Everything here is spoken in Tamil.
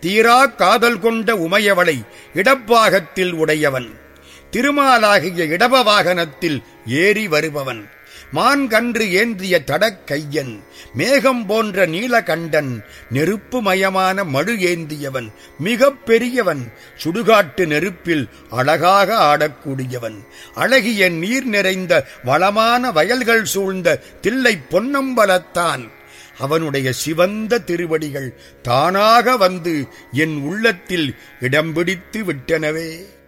தீரா காதல் கொண்ட உமையவளை இடப்பாகத்தில் உடையவன் திருமாலாகிய இடப வாகனத்தில் ஏறி வருபவன் மான்கன்று ஏந்திய தடக்கையன் மேகம் போன்ற நீலகண்டன் நெருப்புமயமான மழு ஏந்தியவன் மிகப் பெரியவன் சுடுகாட்டு நெருப்பில் அழகாக ஆடக்கூடியவன் அழகிய நீர் நிறைந்த வளமான வயல்கள் சூழ்ந்த தில்லை பொன்னம்பலத்தான் அவனுடைய சிவந்த திருவடிகள் தானாக வந்து என் உள்ளத்தில் இடம் பிடித்து விட்டனவே